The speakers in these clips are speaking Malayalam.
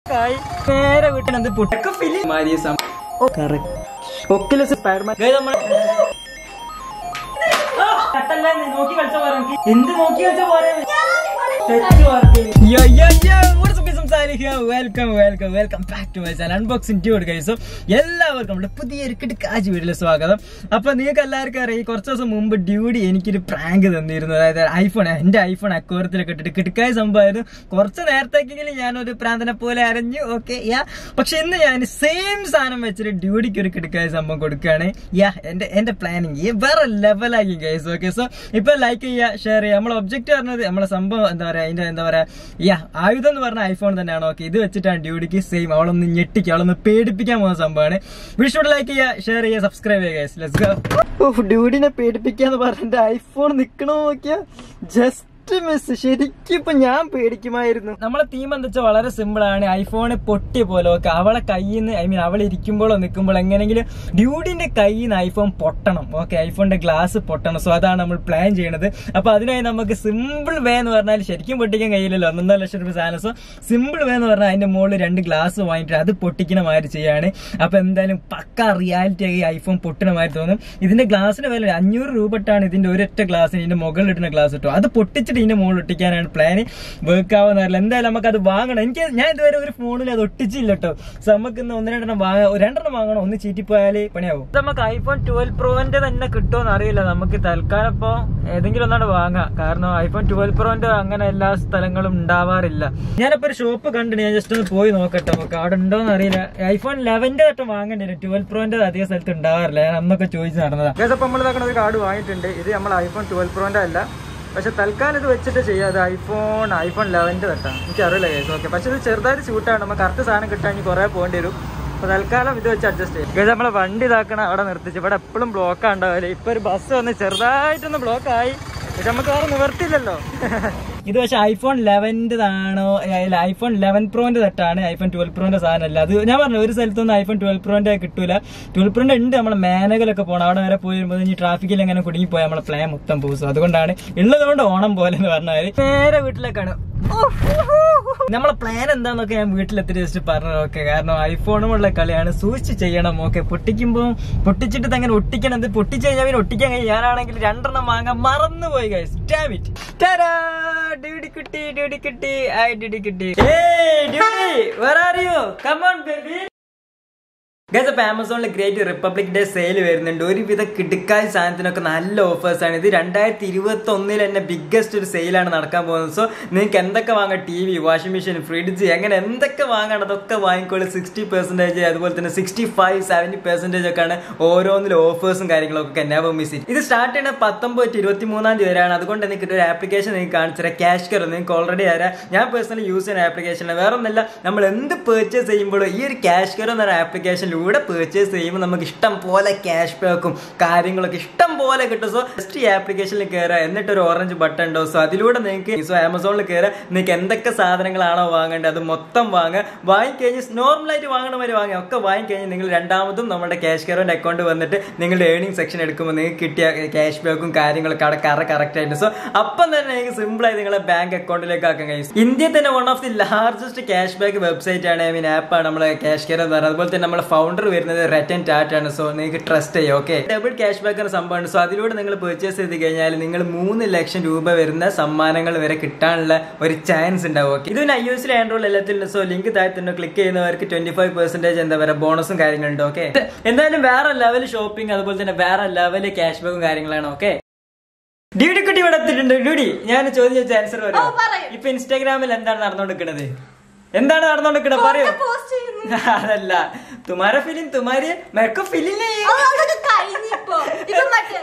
കായ് നേരെ വീട്ടിനെന്ത് പുട്ടൊക്കെ ഫിലിം മാരിയ സം ഓ കറക്റ്റ് ഒക്കിലസ് സ്പൈഡർമാൻ ഗൈസ് നമ്മൾ കട്ടല്ലേ നീ നോക്കി കളിച്ച പോരാ എനിക്ക്. എന്ത് നോക്കി കളിച്ച പോരാ തെറ്റ് work yo yo yo what's up സംസാരിക്കുക welcome welcome welcome back to my channel unboxing dude guys എല്ലാവർക്കും നമ്മുടെ പുതിയൊരു കിടക്കാജ് വീഡിയോയിൽ സ്വാഗതം അപ്പൊ നിങ്ങൾക്ക് എല്ലാവർക്കും അറിയാം ഈ കുറച്ച് ദിവസം മുമ്പ് ഡ്യൂഡി എനിക്കൊരു പ്രാങ്ക് തന്നിരുന്നു അതായത് ഐഫോൺ എന്റെ ഐഫോൺ അക്കോരത്തിലൊക്കെ ഇട്ടിട്ട് കിടക്കായ സംഭവമായിരുന്നു കുറച്ച് നേരത്തേക്കെങ്കിലും ഞാനൊരു പ്രാന്തനെ പോലെ അരഞ്ഞു ഓക്കെ യാ പക്ഷെ ഇന്ന് ഞാൻ സെയിം സാധനം വെച്ചിട്ട് ഡ്യൂഡിക്ക് ഒരു കിടക്കായ സംഭവം കൊടുക്കുകയാണ് യാ എന്റെ എന്റെ പ്ലാനിങ് വേറെ ലെവലാക്കി ഗൈസ് ഓക്കെ സോ ഇപ്പൊ ലൈക്ക് ചെയ്യുക ഷെയർ ചെയ്യുക നമ്മളെ ഒബ്ജക്റ്റ് പറഞ്ഞത് നമ്മളെ സംഭവം എന്താ പറയാ അതിന്റെ എന്താ പറയാ യാ ആയുധം എന്ന് പറഞ്ഞ ഐഫോൺ തന്നെയാണ് ഓക്കെ ഇത് വെച്ചിട്ടാണ് ഡ്യൂഡിക്ക് സെയിം അവളൊന്ന് ഞെട്ടിക്കുക അവളൊന്ന് പേടിപ്പിക്കാൻ പോകുന്ന സംഭവമാണ് വിഷുവിടെ ലൈക്ക് ചെയ്യുക ഷെയർ ചെയ്യുക സബ്സ്ക്രൈബ് ചെയ്യുക ഗൈസ് ലെറ്റ്സ് ഗോ ഓ ഡ്യൂഡിനെ പേടിപ്പിക്കാന്ന് പറഞ്ഞ ഐഫോൺ നിക്കണോ നോക്കിയാ ജസ്റ്റ് മിസ് ശരിക്കും ഇപ്പൊ ഞാൻ പേടിക്കുമായിരുന്നു നമ്മളെ തീം എന്താ വെച്ചാൽ വളരെ സിമ്പിൾ ആണ് ഐഫോൺ പൊട്ടിയ പോലെ ഒക്കെ അവളെ കയ്യിൽ നിന്ന് ഐ മീൻ അവൾ ഇരിക്കുമ്പോഴോ നിൽക്കുമ്പോഴോ എങ്ങനെയെങ്കിലും ഡ്യൂഡിന്റെ കയ്യിൽ നിന്ന് ഐഫോൺ പൊട്ടണം ഓക്കെ ഐഫോണിന്റെ ഗ്ലാസ് പൊട്ടണം സോ അതാണ് നമ്മൾ പ്ലാൻ ചെയ്യണത് അപ്പൊ അതിനായി നമുക്ക് സിമ്പിൾ വേ എന്ന് പറഞ്ഞാൽ ശരിക്കും പൊട്ടിക്കാൻ കഴിയില്ലല്ലോ ഒന്നൊന്നര ലക്ഷം രൂപ സാധനം സോ സിമ്പിൾ വേ എന്ന് പറഞ്ഞാൽ അതിന്റെ മുകളിൽ രണ്ട് ഗ്ലാസ് വാങ്ങിയിട്ട് അത് പൊട്ടിക്കണ മാതിരി ചെയ്യാണ് അപ്പൊ എന്തായാലും പക്ക റിയാലിറ്റി ആയി ഐഫോൺ പൊട്ടണ മാതിരി തോന്നും ഇതിന്റെ ഗ്ലാസിന് വില അഞ്ഞൂറ് രൂപ ഇട്ടാണ് ഇതിന്റെ ഒരൊറ്റ ഗ്ലാസ്സിന് ഇതിന്റെ മുകളിൽ ഇടുന്ന ഗ്ലാസ് ഇട്ടോ അത് പൊട്ടിച്ചിട്ട് ഇതിന്റെ മുകളിൽ ഒട്ടിക്കാനാണ് പ്ലാന് വർക്ക് ആവുന്നറിയില്ല എന്തായാലും നമുക്ക് അത് വാങ്ങണം എനിക്ക് ഞാൻ ഇതുവരെ ഒരു ഫോണിൽ അത് ഒട്ടിച്ചില്ല കേട്ടോ സോ നമുക്ക് ഇന്ന് ഒന്ന് രണ്ടെണ്ണം വാങ്ങാം രണ്ടെണ്ണം വാങ്ങണം ഒന്ന് ചീറ്റിപ്പോയാല് പണിയാവും നമുക്ക് ഐഫോൺ ട്വൽവ് പ്രോന്റെ തന്നെ കിട്ടുമെന്ന് അറിയില്ല നമുക്ക് തൽക്കാലം ഇപ്പൊ ഏതെങ്കിലും ഒന്നാണ് വാങ്ങാം കാരണം ഐഫോൺ ട്വൽവ് പ്രോന്റെ അങ്ങനെ എല്ലാ സ്ഥലങ്ങളും ഉണ്ടാവാറില്ല ഞാനിപ്പോ ഒരു ഷോപ്പ് കണ്ടിട്ട് ഞാൻ ജസ്റ്റ് ഒന്ന് പോയി നോക്കട്ടെ നമുക്ക് അവിടെ ഉണ്ടോന്ന് അറിയില്ല ഐഫോൺ ലെവന്റെ തൊട്ട് വാങ്ങേണ്ടി വരും ട്വൽവ് പ്രോന്റെ അധിക സ്ഥലത്ത് ഉണ്ടാവാറില്ല ഞാൻ അന്നൊക്കെ ചോദിച്ചു നടന്നതാ അപ്പൊ നമ്മൾ ഇതാക്കണ ഒരു കാർഡ് വാങ്ങിയിട്ടുണ്ട് ഇത് നമ്മൾ ഐഫോൺ ട്വൽവ് പ്രോന്റെ അല്ല പക്ഷെ തൽക്കാലം ഇത് വെച്ചിട്ട് ചെയ്യാതെ ഐഫോൺ ഐഫോൺ ലെവൻ്റെ തട്ടാം എനിക്ക് അറിയില്ല കേസ് ഓക്കെ പക്ഷെ ഇത് ചെറുതായിട്ട് ഷൂട്ടാണ് നമുക്ക് കറക്റ്റ് സാധനം കിട്ടാൻ ഇനി കുറേ പോകേണ്ടി വരും അപ്പൊ തൽക്കാലം ഇത് വെച്ച് അഡ്ജസ്റ്റ് ചെയ്യും കേസ് നമ്മളെ വണ്ടി ഇതാക്കണം അവിടെ നിർത്തിച്ച് ഇവിടെ എപ്പോഴും ബ്ലോക്ക് ഉണ്ടാവില്ല ഇപ്പൊ ഒരു ബസ് വന്ന് ചെറുതായിട്ടൊന്ന് ബ്ലോക്ക് ആയി ഇത് നമുക്ക് വേറെ നിവർത്തില്ലല്ലോ ഇത് പക്ഷെ ഐഫോൺ ലെവൻ്റെതാണോ ഐഫോൺ ലെവൻ പ്രോന്റെ തെറ്റാണ് ഐഫോൺ ട്വൽവ് പ്രോന്റെ സാധനമല്ല അത് ഞാൻ പറഞ്ഞു ഒരു സ്ഥലത്തൊന്നും ഐഫോൺ ട്വൽവ് പ്രോന്റെ കിട്ടൂല ട്വൽവ് പ്രോന്റെ ഉണ്ട് നമ്മളെ മേനകലൊക്കെ പോകണം അവിടെ വരെ പോയി വരുമ്പോൾ ഇനി ട്രാഫിക്കിൽ എങ്ങനെ കുടുങ്ങി പോയാൽ നമ്മളെ പ്ലാൻ മൊത്തം പോകും അതുകൊണ്ടാണ് ഉള്ളത് കൊണ്ട് ഓണം പോലെ എന്ന് പറഞ്ഞാൽ നേരെ വീട്ടിലേക്കാണ് നമ്മളെ പ്ലാൻ എന്താന്നൊക്കെ ഞാൻ വീട്ടിലെത്തിട്ട് ജസ്റ്റ് പറഞ്ഞു ഓക്കെ കാരണം ഐഫോണുമുള്ള കളിയാണ് സൂക്ഷിച്ച് ചെയ്യണം ഓക്കെ പൊട്ടിക്കുമ്പോൾ പൊട്ടിച്ചിട്ട് അങ്ങനെ ഒട്ടിക്കണം ഇത് പൊട്ടിച്ച് കഴിഞ്ഞാൽ പിന്നെ ഒട്ടിക്കാൻ കഴിയും ഞാനാണെങ്കിൽ രണ്ടെണ്ണം വാങ്ങാൻ മറന്നുപോയി ഗൈസ് ഡാം ഇറ്റ് ടാരാ ഡ്യൂഡി കിട്ടി ഡ്യൂഡി കിട്ടി ഐ ഡ്യൂഡി കിട്ടി ഏയ് ഡ്യൂഡി where are you come on baby guys അപ്പൊ ആമസോണിൽ ഗ്രേറ്റ് റിപ്പബ്ലിക് ഡേ സെയിൽ വരുന്നുണ്ട് ഒരുവിധ കിടുക്കായ സാധനത്തിനൊക്കെ നല്ല ഓഫേഴ്സ് ആണ് ഇത് രണ്ടായിരത്തി ഇരുപത്തി ഒന്നിൽ തന്നെ ബിഗ്ഗസ്റ്റ് ഒരു സെയിലാണ് നടക്കാൻ പോകുന്നത് സോ നിങ്ങൾക്ക് എന്തൊക്കെ വാങ്ങാം T V washing machine fridge അങ്ങനെ എന്തൊക്കെ വാങ്ങണം അതൊക്കെ വാങ്ങിക്കോളൂ സിക്സ്റ്റി പെർസെന്റേജ് അതുപോലെ തന്നെ സിക്സ്റ്റി ഫൈവ് സെവന്റി പെർസെന്റേജ് ഒക്കെയാണ് ഓരോന്നിലും ഓഫേഴ്സും കാര്യങ്ങളൊക്കെ നെവർ മിസ് ഇറ്റ് ഇത് സ്റ്റാർട്ട് ചെയ്യുന്ന പത്തൊമ്പത് ഇരുപത്തി മൂന്നാം തീയതി വരെയാണ് അതുകൊണ്ട് നിങ്ങൾക്ക് ഒരു ആപ്ലിക്കേഷൻ നിങ്ങൾക്ക് കാണിച്ചുതരാം ക്യാഷ് കയർ നിങ്ങൾക്ക് ഓൾറെഡി തരാം ഞാൻ പേഴ്സണലി യൂസ് ചെയ്യുന്ന ആപ്ലിക്കേഷനാണ് വേറെ ഒന്നല്ല നമ്മൾ എന്ത് പേർച്ചേസ് ചെയ്യുമ്പോഴും ഈ ഒരു ക്യാഷ് കയർ എന്ന ആപ്ലിക്കേഷനിൽ ഇതിലൂടെ പേർച്ചേസ് ചെയ്യുമ്പോൾ നമുക്ക് ഇഷ്ടം പോലെ ക്യാഷ് ബാക്കും കാര്യങ്ങളൊക്കെ ഇഷ്ടം പോലെ കിട്ടും സോ ജസ്റ്റ് ഈ ആപ്ലിക്കേഷനിൽ കയറുക എന്നിട്ട് ഒരു ഓറഞ്ച് ബട്ടൺ ഉണ്ടോ സോ അതിലൂടെ നിങ്ങൾക്ക് സോ ആമസോണിൽ കയറുക നിങ്ങൾക്ക് എന്തൊക്കെ സാധനങ്ങളാണോ വാങ്ങേണ്ടത് അത് മൊത്തം വാങ്ങുക വാങ്ങിക്കഴിഞ്ഞ് നോർമലായിട്ട് വാങ്ങണവരെ വാങ്ങുക ഒക്കെ വാങ്ങിക്കഴിഞ്ഞ് നിങ്ങൾ രണ്ടാമതും നമ്മുടെ ക്യാഷ് കയറിൻ്റെ അക്കൗണ്ട് വന്നിട്ട് നിങ്ങളുടെ ഏണിംഗ് സെക്ഷൻ എടുക്കുമ്പോൾ നിങ്ങൾക്ക് കിട്ടിയ ക്യാഷ് ബാക്കും കാര്യങ്ങളൊക്കെ അവിടെ കറ കറക്റ്റ് ആയിട്ട് സോ അപ്പം തന്നെ നിങ്ങൾക്ക് സിമ്പിളായി നിങ്ങളെ ബാങ്ക് അക്കൗണ്ടിലേക്ക് ആക്കാൻ കഴിയും ഇന്ത്യയിൽ തന്നെ one of the largest cash back website ആണ് ഐ മീൻ ആപ്പാണ് നമ്മളെ ക്യാഷ് കെയർ എന്ന് പറയുന്നത് അതുപോലെ തന്നെ നമ്മുടെ ഫൗണ്ടർ വരുന്നത് റെറ്റൻ ടാറ്റ് ആണ് സോ നിങ്ങൾക്ക് ട്രസ്റ്റ് ചെയ്യാം ഓക്കെ ഡബിൾ ക്യാഷ് ബാക്ക് എന്ന സംഭവമാണ് സോ അതിലൂടെ നിങ്ങൾ പെർച്ചേസ് ചെയ്ത് കഴിഞ്ഞാൽ നിങ്ങൾ മൂന്ന് ലക്ഷം രൂപ വരുന്ന സമ്മാനങ്ങൾ വരെ കിട്ടാനുള്ള ഒരു ചാൻസ് ഉണ്ടാവും ഓക്കെ ഇതിന് ഐ എസിൽ ആൻഡ്രോയിഡ് എല്ലാത്തിലും സോ ലിങ്ക് താഴത്തുണ്ട് ക്ലിക്ക് ചെയ്യുന്നവർക്ക് ട്വന്റി ഫൈവ് പെർസെന്റേജ് എന്താ പറയുക ബോണസും കാര്യങ്ങളുണ്ട് ഓക്കെ എന്തായാലും വേറെ ലെവൽ ഷോപ്പിംഗ് അതുപോലെ തന്നെ വേറെ ലെവൽ ക്യാഷ് ബാക്കും കാര്യങ്ങളാണ് ഓക്കെ ഡ്യൂഡി കുട്ടി ഇവിടെ എത്തിയിട്ടുണ്ട് ഡ്യൂഡി ഞാൻ ചോദിച്ച ആൻസർ ഓ, പറയൂ. ഇപ്പൊ ഇൻസ്റ്റാഗ്രാമിൽ എന്താണ് നടന്നുകൊണ്ടിരിക്കുന്നത് എന്താണ് നടന്നുകൊണ്ടിരിക്കുന്നത് പറയൂ പോസ്റ്റ് ചെയ്യുന്നു അതല്ല തുമാര ഫിലിം തുമാരി മെക്കോ ഫിലിം ആ, അതൊക്കെ കഴിഞ്ഞിപ്പോ ഇപ്പൊ മറ്റേ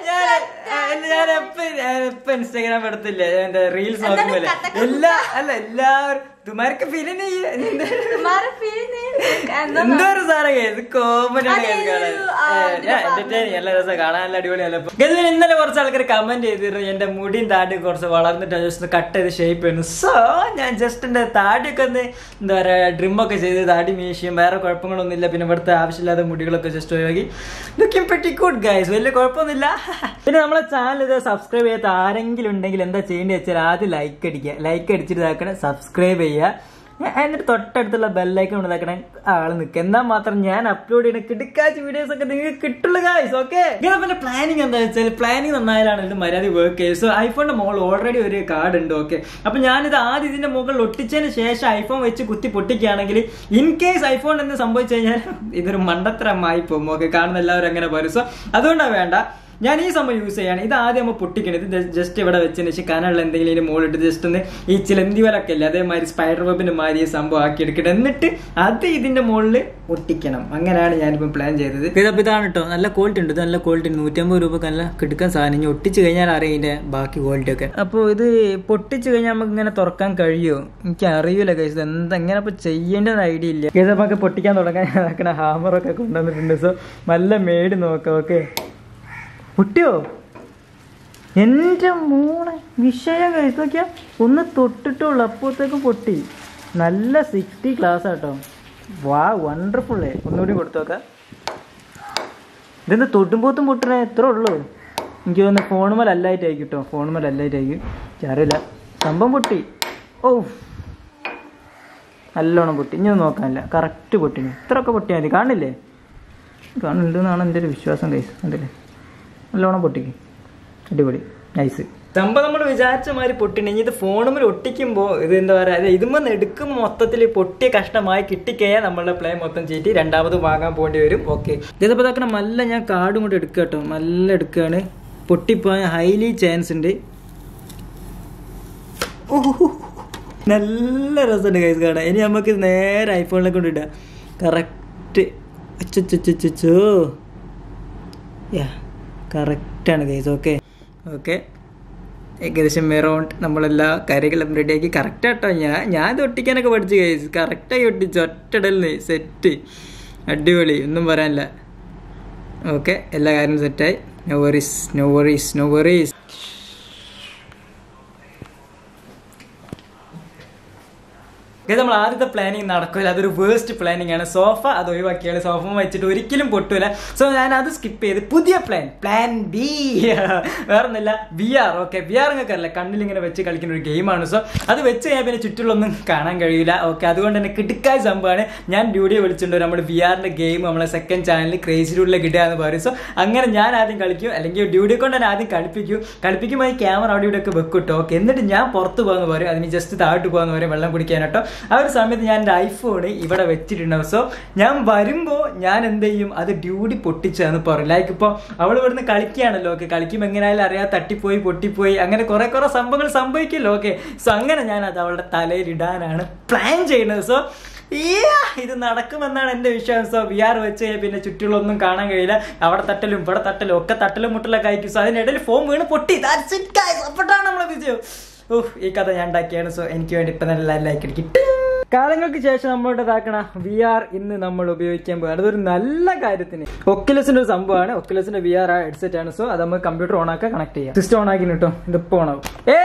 ഞാൻ എപ്പ ഇൻസ്റ്റാഗ്രാം എടുത്തില്ലേ എന്റെ റീൽസ് എന്താണ് നോക്കുമ്പോലെ കഥ എല്ലാ അല്ല എല്ലാവരും തുമാർക്ക് ഫിലിം तुम्हारे फील नहीं എന്താ എന്തോ ഒരു സാറേ ഇത് കോമഡി ആണ് അതെ, കേൾക്കാൻ. ഒരു, ആ, ഏ, ഇതിന്റെ ഞാൻ എന്റർടൈൻ നല്ല രസം കാണാൻ നല്ല അടിപൊളിയല്ല ഗതുവിന് ഇന്നലെ കുറച്ച് ആൾക്കാർ കമന്റ് ചെയ്തിരുന്നു എന്റെ മുടിയും താടിയും കുറച്ച് വളർന്നിട്ട് ജസ്റ്റ് കട്ട് ചെയ്ത് ഷേപ്പ് ചെയ്യുന്നു സോ ഞാൻ ജസ്റ്റ് എന്റെ താടിയൊക്കെ ഒന്ന് എന്താ പറയാ ഡ്രിം ഒക്കെ ചെയ്ത് താടി മീശയും വേറെ കുഴപ്പങ്ങളൊന്നുമില്ല പിന്നെ ഇവിടുത്തെ ആവശ്യമില്ലാത്ത മുടികളൊക്കെ ജസ്റ്റ് ഒഴിവാക്കി ലുക്കിംഗ് പെട്ടി ഗുഡ് ഗൈസ് വലിയ കുഴപ്പമൊന്നുമില്ല പിന്നെ നമ്മളെ ചാനൽ ഇത് സബ്സ്ക്രൈബ് ചെയ്യാത്ത ആരെങ്കിലും ഉണ്ടെങ്കിൽ എന്താ ചെയ്യേണ്ടത് വെച്ചാൽ ആദ്യം ലൈക്ക് അടിക്കുക ലൈക്ക് അടിച്ചിട്ട് ഇതാക്കണം സബ്സ്ക്രൈബ് ചെയ്യുക ഞാൻ എന്നിട്ട് തൊട്ടടുത്തുള്ള ബെല്ലൈക്കൺ ഉണ്ടാക്കണ ആള് നിൽക്കുക എന്നാൽ മാത്രം ഞാൻ അപ്ലോഡ് ചെയ്യുന്ന കിടക്കാച്ച വീഡിയോസ് ഒക്കെ നിങ്ങൾക്ക് കിട്ടുള്ളൂ ഗായ്സ് ഓക്കെ ഇങ്ങനെ പിന്നെ പ്ലാനിങ് എന്താ വെച്ചാൽ പ്ലാനിങ് നന്നായാലാണ് ഇത് മര്യാദ വർക്ക് ചെയ്യുക സോ ഐഫോണിന്റെ മുകളിൽ ഓൾറെഡി ഒരു കാർഡ് ഉണ്ട് ഓക്കെ അപ്പൊ ഞാനിത് ആദ്യം ഇതിന്റെ മുകളിൽ ഒട്ടിച്ചതിന് ശേഷം ഐഫോൺ വെച്ച് കുത്തി പൊട്ടിക്കുകയാണെങ്കിൽ ഇൻ കേസ് ഐഫോൺ എന്ന് സംഭവിച്ചു കഴിഞ്ഞാൽ ഇതൊരു മണ്ടത്തരമായി പോകും ഓക്കെ കാണുന്ന എല്ലാവരും അങ്ങനെ പറയും സോ അതുകൊണ്ടാണ് വേണ്ട ഞാൻ ഈ സംഭവം യൂസ് ചെയ്യാണ് ഇത് ആദ്യം നമ്മൾ പൊട്ടിക്കണം ഇത് ജസ്റ്റ് ഇവിടെ വെച്ചതിന് ശേഷം കനുള്ള എന്തെങ്കിലും ഇതിന് മുകളിലിട്ട് ജസ്റ്റ് ഒന്ന് ഈ ചിലന്തി വലൊക്കെ ഇല്ലേ അതേമാതിരി സ്പൈഡർ വെബിന്റെ മാതിരി ഈ സംഭവം ആക്കി എടുക്കണം എന്നിട്ട് അത് ഇതിന്റെ മുകളിൽ ഒട്ടിക്കണം അങ്ങനെയാണ് ഞാനിപ്പോൾ പ്ലാൻ ചെയ്തത് ഇതപ്പോൾ ഇതാണ് കേട്ടോ നല്ല ക്വാളിറ്റി ഉണ്ട് ഇത് നല്ല ക്വാളിറ്റി നൂറ്റമ്പത് രൂപ നല്ല കിടക്കാൻ സാധനം ഇനി ഒട്ടിച്ച് കഴിഞ്ഞാൽ അറിയാം ഇതിന്റെ ബാക്കി ക്വാളിറ്റി ഒക്കെ അപ്പോൾ ഇത് പൊട്ടിച്ച് കഴിഞ്ഞാൽ നമുക്ക് ഇങ്ങനെ തുറക്കാൻ കഴിയുമോ എനിക്ക് അറിയില്ല കേസ് എന്താ എങ്ങനെ ഇപ്പോൾ ചെയ്യേണ്ട ഒരു ഐഡിയ ഇല്ല കേസ് നമുക്ക് പൊട്ടിക്കാൻ തുടങ്ങാൻ നടക്കുന്ന ഹാമറൊക്കെ കൊണ്ടുവന്നിട്ടുണ്ട് സോ നല്ല മേട് നോക്കാം ഓക്കെ പൊട്ടിയോ എൻ്റെ മോളെ വിഷയം കഴിച്ചു നോക്കിയാ ഒന്ന് തൊട്ടിട്ടുള്ളൂ അപ്പോഴത്തേക്കും പൊട്ടി നല്ല സിക്സ്റ്റി ക്ലാസ് ആട്ടോ വാ വണ്ടർഫുള്ളേ ഒന്നുകൂടി കൊടുത്തു നോക്കാം ഇതെന്താ തൊട്ടുമ്പോത്തും പൊട്ടണേ എത്ര ഉള്ളൂ എനിക്ക് തോന്നുന്നു ഫോണുമേൽ അല്ലായിട്ടായിരിക്കും കേട്ടോ ഫോണുമേൽ അല്ലായിട്ടായിരിക്കും അറിയില്ല സംഭവം പൊട്ടി ഓ നല്ലോണം പൊട്ടി ഇനി ഒന്നും നോക്കാനില്ല കറക്റ്റ് പൊട്ടിന് ഇത്രയൊക്കെ പൊട്ടിയാൽ മതി കാണില്ലേ കാണുന്നുണ്ടെന്നാണ് എൻ്റെ ഒരു വിശ്വാസം കൈസ് കണ്ടില്ലേ നല്ലോണം പൊട്ടിക്ക് അടിപൊളി നൈസ് സംഭവം നമ്മൾ വിചാരിച്ച മാതിരി പൊട്ടിണെങ്കിൽ ഇത് ഫോണുമ്മിൽ ഒട്ടിക്കുമ്പോൾ ഇത് എന്താ പറയുക ഇതുമ്പോൾ എടുക്കും മൊത്തത്തിൽ പൊട്ടിയ കഷ്ടമായി കിട്ടിക്കഴിഞ്ഞാൽ നമ്മളുടെ പ്ലേ മൊത്തം ചീറ്റി രണ്ടാമത് വാങ്ങാൻ പോകേണ്ടി വരും ഓക്കെ ഇതിപ്പോൾ ഇതാക്കണം നല്ല ഞാൻ കാർഡും കൂടെ എടുക്കുക കേട്ടോ നല്ല എടുക്കുകയാണ് പൊട്ടിപ്പോയാൻ ഹൈലി ചാൻസ് ഉണ്ട് ഓഹ്. നല്ല രസമുണ്ട് കൈസ് കാണാൻ ഇനി നമുക്ക് ഇത് നേരെ ഐഫോണിലെ കൊണ്ട് ഇടാം കറക്റ്റ് അച്ചോ യാ കറക്റ്റാണ് ഗൈസ് ഓക്കെ ഓക്കെ ഏകദേശം എറൗണ്ട് നമ്മളെല്ലാ കാര്യങ്ങളും റെഡിയാക്കി കറക്റ്റ് ആട്ടോ ഞാൻ ഞാൻ ഇത് ഒട്ടിക്കാനൊക്കെ പഠിച്ചു ഗൈസ് കറക്റ്റായി ഒട്ടിച്ചു ഒറ്റടലിന് സെറ്റ് അടിപൊളി ഒന്നും പറയാനില്ല ഓക്കെ എല്ലാ കാര്യവും സെറ്റായി no worries no worries no worries ഇത് നമ്മൾ ആദ്യത്തെ പ്ലാനിങ് നടക്കില്ല അതൊരു വേസ്റ്റ് പ്ലാനിങ് ആണ് സോഫ അത് ഒഴിവാക്കിയാണ് സോഫ വെച്ചിട്ട് ഒരിക്കലും പൊട്ടൂല സോ ഞാൻ അത് സ്കിപ്പ് ചെയ്ത് പുതിയ പ്ലാൻ പ്ലാൻ ബി വേറൊന്നുമില്ല V R okay V R നിങ്ങൾക്ക് അറിയില്ല കണ്ണിൽ ഇങ്ങനെ വെച്ച് കളിക്കുന്ന ഒരു ഗെയിമാണ് സോ അത് വെച്ച് കഴിഞ്ഞാൽ പിന്നെ ചുറ്റിലൊന്നും കാണാൻ കഴിയില്ല ഓക്കെ അതുകൊണ്ട് തന്നെ കിടുക്കായ സംഭവമാണ് ഞാൻ ഡ്യൂഡിയെ വിളിച്ചിട്ടുണ്ട് നമ്മുടെ വി ആറിന്റെ ഗെയിം നമ്മളെ സെക്കൻഡ് ചാനലിൽ ക്രേസി റൂഡിലേക്ക് ഇടുക എന്ന് പറയും സോ അങ്ങനെ ഞാൻ ആദ്യം കളിക്കും അല്ലെങ്കിൽ ഡ്യൂഡിയെ കൊണ്ട് തന്നെ ആദ്യം കളിപ്പിക്കും കളിപ്പിക്കുമ്പോൾ ഈ ക്യാമറ അവിടെ ഇവിടെ ഒക്കെ വെക്കും ഓക്കെ എന്നിട്ട് ഞാൻ പുറത്ത് പോകാന്ന് പറയും അതിന് ജസ്റ്റ് താഴോട്ട് പോകാന്ന് പറയും വെള്ളം കുടിക്കാനട്ടോ ആ ഒരു സമയത്ത് ഞാൻ എൻ്റെ ഐഫോൺ ഇവിടെ വെച്ചിട്ടുണ്ടാവും സോ ഞാൻ വരുമ്പോൾ ഞാൻ എന്ത് ചെയ്യും അത് ഡ്യൂട്ടി പൊട്ടിച്ചതെന്ന് പറയും ലൈക്ക് ഇപ്പോൾ അവൾ ഇവിടുന്ന് കളിക്കുകയാണല്ലോ ഓക്കെ കളിക്കുമ്പോൾ എങ്ങനെയായാലും അറിയാതെ തട്ടിപ്പോയി പൊട്ടിപ്പോയി അങ്ങനെ കുറെ കുറെ സംഭവങ്ങൾ സംഭവിക്കുമല്ലോ ഓക്കെ സോ അങ്ങനെ ഞാൻ അത് അവളുടെ തലയിൽ ഇടാനാണ് പ്ലാൻ ചെയ്യുന്നത് സോ ഇത് നടക്കുമെന്നാണ് എന്റെ വിശ്വാസം വി ആർ വെച്ച് കഴിഞ്ഞാൽ പിന്നെ ചുറ്റുള്ളൊന്നും കാണാൻ കഴിയില്ല അവിടെ തട്ടലും ഇവിടെ തട്ടലും ഒക്കെ തട്ടലും മുട്ടലൊക്കെ അയക്കും സോ അതിനിടയിൽ ഫോം വീണ് പൊട്ടി That's it, guys. അപ്പോഴാണ് നമ്മളെ വിജയം ഓഹ് ഈ കഥ ഞാൻ ഉണ്ടാക്കിയാണ് സോ എനിക്ക് വേണ്ടി ഇപ്പൊ നല്ല ലൈക്ക് അടിക്കും കാലങ്ങൾക്ക് ശേഷം നമ്മളോട് ഇതാക്കണ വി ആർ ഇന്ന് നമ്മൾ ഉപയോഗിക്കാൻ പോകുന്നത് അതൊരു നല്ല കാര്യത്തിന് ഒക്കിലസിന്റെ ഒരു സംഭവമാണ് ഒക്കിലസിന്റെ വി ആർ ഹെഡ്സെറ്റ് ആണ് സോ അത് നമുക്ക് കമ്പ്യൂട്ടർ ഓൺ ആക്കാൻ കണക്ട് ചെയ്യാം സിസ്റ്റം ഓൺ ആക്കി കേട്ടോ ഇതിപ്പോ ഓൺ ആവും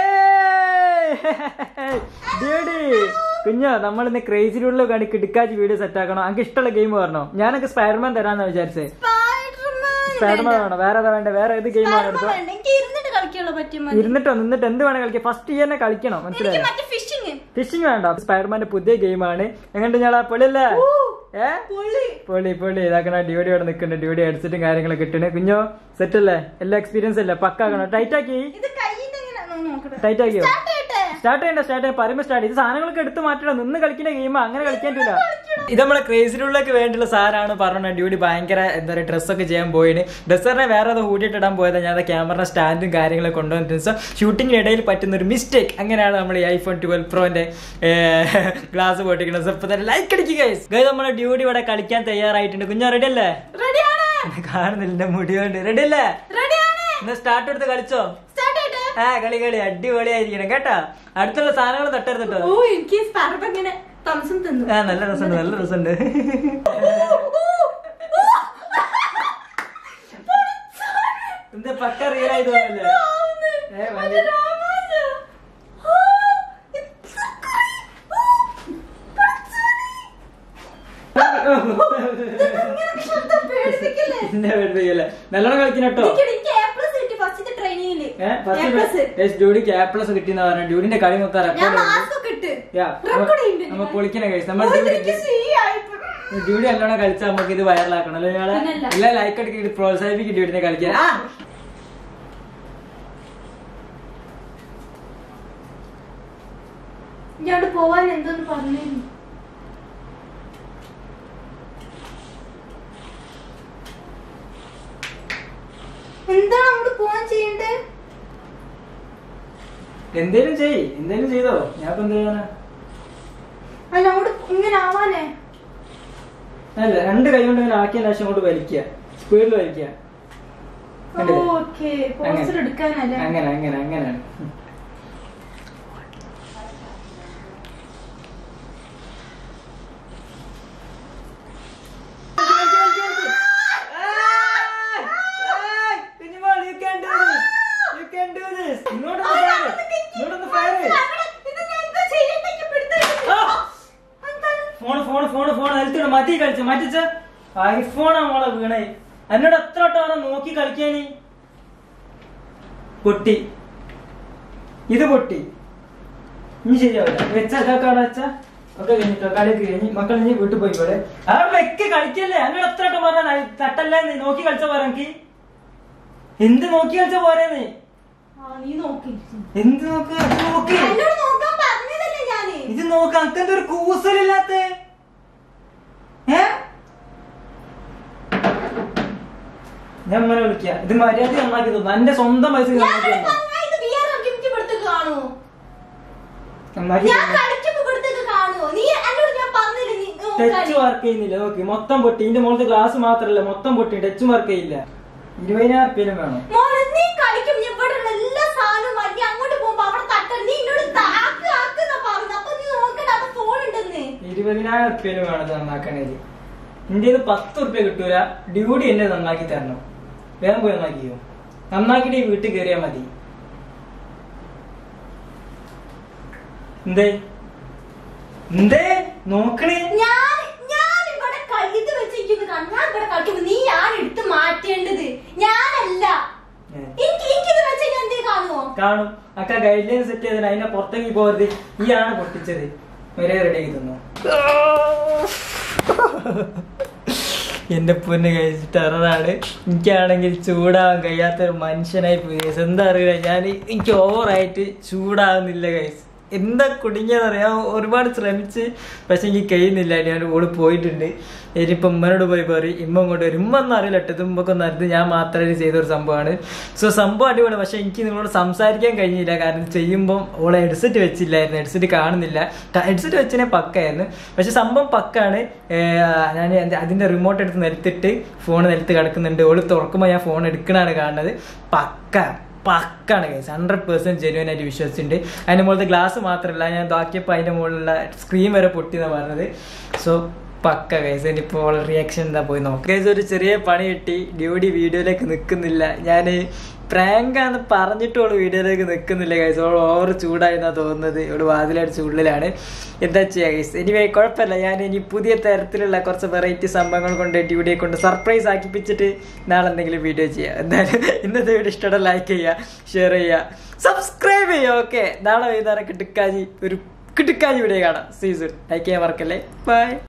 കുഞ്ഞോ നമ്മൾ ഇന്ന് ക്രേസിലുള്ള കാണി കിടക്കാച്ച് വീഡിയോ സെറ്റ് ആക്കണോ എനിക്ക് ഇഷ്ടമുള്ള ഗെയിം പറഞ്ഞോ ഞാനൊക്കെ സ്പൈഡർമാൻ തരാന്ന് വിചാരിച്ചേ സ്പൈഡർമാൻ വേണോ വേറെ ഏതാ വേണ്ടേ വേറെ ഏത് ഗെയിമാണ് എടുത്തോ എനിക്ക് ഇരുന്നിട്ട് കളിക്കുള്ളൂ പറ്റും മതി. ഇരുന്നിട്ടോ നിന്നിട്ട് എന്ത് വേണേ കളിക്കാം ഫസ്റ്റ് ഇയറിനെ കളിക്കണം എനിക്ക് മനസ്സിലായോ മറ്റേ ഫിഷിങ് ഫിഷിംഗ് വേണ്ട സ്പൈഡർമാന്റെ പുതിയ ഗെയിമാണ് എങ്ങോട്ട് ഞാൻ പൊളിയല്ലേ ഏ പൊളി പൊളി പൊളി ഇതാക്കണ ഡ്യൂട്ടി അവിടെ നിൽക്കുന്നുണ്ട് ഡ്യൂട്ടി ഹെഡ്സെറ്റും കാര്യങ്ങളൊക്കെ ഇട്ടിന് കുഞ്ഞോ സെറ്റ് അല്ലേ എല്ലാ എക്സ്പീരിയൻസ് അല്ലേ പക്കാക്കണോ ടൈറ്റ് ആക്കി ഇത് കയ്യിന്റെ എങ്ങനെ നോക്കട്ടെ ടൈറ്റ് ആക്കിയോ Start ചെയ്യട്ടെ? സ്റ്റാർട്ട് ചെയ്യണ്ട സ്റ്റാർട്ട് ചെയ്യാൻ പറയുമ്പോൾ സ്റ്റാർട്ട് ഇത് സാധനങ്ങളൊക്കെ എടുത്ത് മാറ്റണം നിന്ന് കളിക്കുന്ന ഗെയിം അങ്ങനെ കളിക്കാൻ പറ്റില്ല ഇത് നമ്മളെ ക്രേസിലുള്ളൊക്കെ വേണ്ടിയുള്ള സാധനമാണ് പറഞ്ഞത് ഡ്യൂട്ടി ഭയങ്കര എന്താ പറയുക ഡ്രസ്സൊക്കെ ചെയ്യാൻ പോയിന് ഡ്രസ്സറിനെ വേറെ അത് ഊട്ടിയിട്ടിടാൻ പോയത് ഞാൻ ക്യാമറ സ്റ്റാൻഡും കാര്യങ്ങളൊക്കെ കൊണ്ടുവന്നിട്ട് സോ ഷൂട്ടിങ്ങിനിടയിൽ പറ്റുന്ന ഒരു മിസ്റ്റേക്ക് അങ്ങനെയാണ് നമ്മൾ ഈ ഐഫോൺ ട്വൽവ് പ്രോന്റെ ഗ്ലാസ് പൊട്ടിക്കുന്നത് സോ ഇപ്പൊ തന്നെ ലൈക്ക് അടിക്കുക ഗൈസ് ഗൈസ് നമ്മളെ ഡ്യൂട്ടി ഇവിടെ കളിക്കാൻ തയ്യാറായിട്ടുണ്ട് കുഞ്ഞാ റെഡി അല്ലേ റെഡിയാണ് കാണുന്നില്ല എന്റെ മുടിയുണ്ട് റെഡി അല്ലേ റെഡിയാണ് എന്നാ സ്റ്റാർട്ട് എടുത്ത് കളിച്ചോ സ്റ്റാർട്ട് ചെയ്യട്ടെ ആ കളി കളി അടിപൊളിയായിരിക്കണം കേട്ടോ അടുത്തുള്ള സാധനങ്ങൾ തട്ടരുത് കേട്ടോ ഓ എനിക്ക് സ്പാർബ ഇങ്ങനെ തംസം തന്നു ആ നല്ല രസമുണ്ട് നല്ല രസമുണ്ട് എന്താ പക്ക റിയൽ ആയി തോന്നല്ലേ ഏ, ഭയങ്കര- എന്നെ പേടിപ്പിക്കല്ലേ. നല്ലോണം കളിക്കണം കേട്ടോ ഏഹ് ജോഡിക്ക് എ പ്ലസ് കിട്ടിയെന്ന് പറഞ്ഞു ജോഡിന്റെ കളി മൊത്തം ഞാൻ റെക്കോർഡ് മാസ്ക് ഒക്കെ ഇട്ട് യാ Record ചെയ്യുന്നുണ്ട് നമ്മ പൊളിക്കണ കഴിച്ച് നമ്മൾ ഓ, ഇതെനിക്ക് സീ ആയിപ്പോ. ഡ്യൂട്ടി നല്ലോണം കളിച്ചാൽ നമുക്ക് ഇത് വൈറലാക്കണം അല്ലേ ഞങ്ങളെ പിന്നല്ല. എല്ലാ ലൈക്ക് അടിക്കിട്ട് പ്രോത്സാഹിപ്പിക്കും ഡ്യൂട്ടിനെ കളിക്കാൻ ആ ഞാൻ അവിടെ പോവാൻ എന്തോന്ന് പറഞ്ഞിരുന്നു എന്താണ് അങ്ങോട്ട് പോവാൻ ചെയ്യണ്ടേ എന്തേലും ചെയ് എന്തേലും ചെയ്തോ ഞാൻ ഇപ്പൊ എന്ത് ചെയ്യാനാ അല്ല അങ്ങോട്ട് ഇങ്ങനെ ആവാനേ അല്ല രണ്ട് കൈ കൊണ്ട് ഇങ്ങനെ ആക്കിയ ശേഷം അങ്ങോട്ട് വലിക്കുക സ്പീഡിൽ വലിക്കുക കണ്ടില്ലേ? ഓക്കെ പോസ്റ്റർ എടുക്കാനല്ലേ അങ്ങനെ അങ്ങനെ അങ്ങനെ ഫോൺ ഫോൺ ഫോൺ ഫോൺ നിലത്തിട്ട് മതി കളിച്ച മാറ്റിച്ച ഐഫോണാ മോളെ വീണേ എന്നോട് എത്ര വട്ടം പറഞ്ഞ നോക്കി കളിക്കാന് പൊട്ടി ഇത് പൊട്ടി ഇനി ശരിയാവില്ല വെച്ച ഇതൊക്കെ അവിടെ വെച്ച ഒക്കെ കഴിഞ്ഞിട്ടോ കളിയൊക്കെ കഴിഞ്ഞ് മക്കൾ ഇനി വീട്ടിൽ പോയിക്കോടെ ആ വെക്ക് കളിക്കല്ലേ എന്നോട് എത്ര വട്ടം പറഞ്ഞ തട്ടല്ലേ നീ നോക്കി കളിച്ച പോരാ എനിക്ക് എന്ത് നോക്കി കളിച്ച പോരേ നീ ആ, നീ നോക്കി എന്ത് നോക്ക് അത് നോക്ക് എന്നോട് നോക്കാൻ പറഞ്ഞതല്ലേ ഞാന് ഇത് നോക്ക് അനക്കെന്താ ഒരു കൂസലില്ലാത്ത ഏ ഞാൻ അമ്മനെ വിളിക്കാം ഇത് മര്യാദ നന്നാക്കി തോന്നുന്നു എന്റെ സ്വന്തം പൈസ നന്നാക്കി ഞാനൊരു തന്നോ. പറഞ്ഞാ ഇത് VR ഇറക്കി എനിക്ക് ഇവിടുത്തേക്ക് കാണുവോ? നന്നാക്കി ഞാൻ തന്നോ. കളിക്കുമ്പോ ഇവിടുത്തേക്ക് കാണുവോ? നീ എന്നോട് ഞാൻ പറഞ്ഞില്ലേ നീ ടച്ച് നോക്കാന്? വർക്ക് ചെയ്യുന്നില്ല നോക്കി മൊത്തം പൊട്ടി ഇതിന്റെ മുകളിലത്തെ ഗ്ലാസ് മാത്രല്ല മൊത്തം പൊട്ടി ടച്ചും വർക്ക് ചെയ്യില്ല ഇരുപതിനായിരം റുപ്യയിലും വേണം മോനെ, നീ കളിക്കും ഇവിടെയുള്ള എല്ലാ സാധനവും മാറ്റി അങ്ങോട്ട് പോകുമ്പോ അവിടെ തട്ടരുത്. നീ എന്നോട് ത- ആക്ക് ആക്ക് എന്നാ പറഞ്ഞത്. അപ്പൊ നീ നോക്കണ്ട, അവിടെ phone ഉണ്ടെന്ന്. ഇരുപതിനായിരം റുപ്യയിലും വേണം ഇത് നന്നാക്കണേല് ഇന്ത്യയിൽ പത്ത് റുപ്യ കിട്ടൂല ഡ്യൂട്ടി എന്നെ നന്നാക്കി തരണം വേഗം പോയി നന്നാക്കിയോ നന്നാക്കിട്ട് ഈ വീട്ടിൽ കയറിയാ മതി എന്തേ എന്തേ നോക്കണേ ഞാൻ ഞാൻ ഇവിടെ കളി- ഇത് വെച്ചിരിക്കുന്നത് കാണും. ഞാൻ ഇവിടെ കളിക്കുമ്പോ നീ ഞാൻ എടുത്ത് മാറ്റേണ്ടത് ഞാനല്ല ഏ. എനിക്ക് എനിക്കിത് വെച്ച് ഞാൻ എന്തേ കാണുവോ കാണും അക്ക ഗൈഡ് ലൈൻ സെറ്റ് ചെയ്തതിന് അതിനെ പുറത്തേക്ക് പോകരുത് ഈ ആണ് പൊട്ടിച്ചത് വരെ റെഡിയാക്കി തന്നു എന്റെ പൊന്ന് കഴിച്ച് ടെററാണ് എനിക്കാണെങ്കിൽ ചൂടാവാൻ കഴിയാത്തൊരു മനുഷ്യനായി പോയി guys. എന്താ അറിയില്ല ഞാൻ എനിക്ക് ഓവറായിട്ട് ചൂടാവുന്നില്ല കൈസ് എന്താ കുടുങ്ങിയതറിയാം ഒരുപാട് ശ്രമിച്ച് പക്ഷെ എനിക്ക് കഴിയുന്നില്ല ഞാൻ ഓള് പോയിട്ടുണ്ട് ഇനിയിപ്പം ഉമ്മനോട് പോയി പറയും ഇമ്മ ഇങ്ങോട്ട് വരും ഉമ്മ ഒന്നും അറിയില്ല കേട്ടോ ഇതുമ്പൊക്കെ ഒന്ന് അറിഞ്ഞ് ഞാൻ മാത്രമേ ചെയ്തൊരു സംഭവമാണ് സോ സംഭവം അടിപൊളി പക്ഷെ എനിക്ക് നിങ്ങളോട് സംസാരിക്കാൻ കഴിഞ്ഞില്ല കാരണം ചെയ്യുമ്പോൾ ഓളെ ഹെഡ്സെറ്റ് വെച്ചില്ലായിരുന്നു ഹെഡ്സെറ്റ് കാണുന്നില്ല ഹെഡ്സെറ്റ് വെച്ചതിനെ പക്കായിരുന്നു പക്ഷെ സംഭവം പക്കാണ് ഞാൻ അതിന്റെ റിമോട്ട് എടുത്ത് നിലത്തിട്ട് ഫോൺ നിലത്ത് കിടക്കുന്നുണ്ട് ഓള് തുറക്കുമ്പോൾ ഞാൻ ഫോൺ എടുക്കണാണ് കാണുന്നത് പക്ക പക്കാണ് കേസ് ഹൺഡ്രഡ് പെർസെന്റ് ജെന്യൂൻ ആയിട്ട് വിശ്വസിച്ചിട്ടുണ്ട് അതിന്റെ മുകളിലത്തെ ഗ്ലാസ് മാത്രമല്ല ഞാൻ ഇതാക്കിയപ്പോൾ അതിന്റെ മുകളിലുള്ള സ്ക്രീൻ വരെ പൊട്ടിയെന്നാണ് പറഞ്ഞത് സോ പക്ക കേസ് ഇനിയിപ്പോൾ റിയാക്ഷൻ എന്താ പോയി നോക്കാം കേസ് ഒരു ചെറിയ പണി കിട്ടി ഡ്യൂട്ടി വീഡിയോയിലേക്ക് നിൽക്കുന്നില്ല ഞാൻ പ്രാങ്കാന്ന് പറഞ്ഞിട്ടോള് വീഡിയോയിലേക്ക് നിൽക്കുന്നില്ല കേസ് ഓൾ ഓവർ ചൂടായിന്നാ തോന്നുന്നത് ഇവിടെ വാതിലടിച്ച് ഉള്ളിലാണ് എന്താ ചെയ്യുക കേസ് എനിവേ കുഴപ്പമില്ല ഞാൻ ഇനി പുതിയ തരത്തിലുള്ള കുറച്ച് വെറൈറ്റി സംഭവങ്ങൾ കൊണ്ട് ഡ്യൂട്ടിയെ കൊണ്ട് സർപ്രൈസ് ആക്കിപ്പിച്ചിട്ട് നാളെ എന്തെങ്കിലും വീഡിയോ ചെയ്യാം എന്തായാലും ഇന്നത്തെ വീഡിയോ ഇഷ്ടമുള്ള ലൈക്ക് ചെയ്യുക ഷെയർ ചെയ്യുക സബ്സ്ക്രൈബ് ചെയ്യുക ഓക്കെ നാളെ വൈകുന്നേരം കിട്ടുക്കാജി ഒരു കിട്ടുക്കാജി വീഡിയോ കാണാം സീസൺ ലൈക്ക് ചെയ്യാൻ മറക്കല്ലേ ബൈ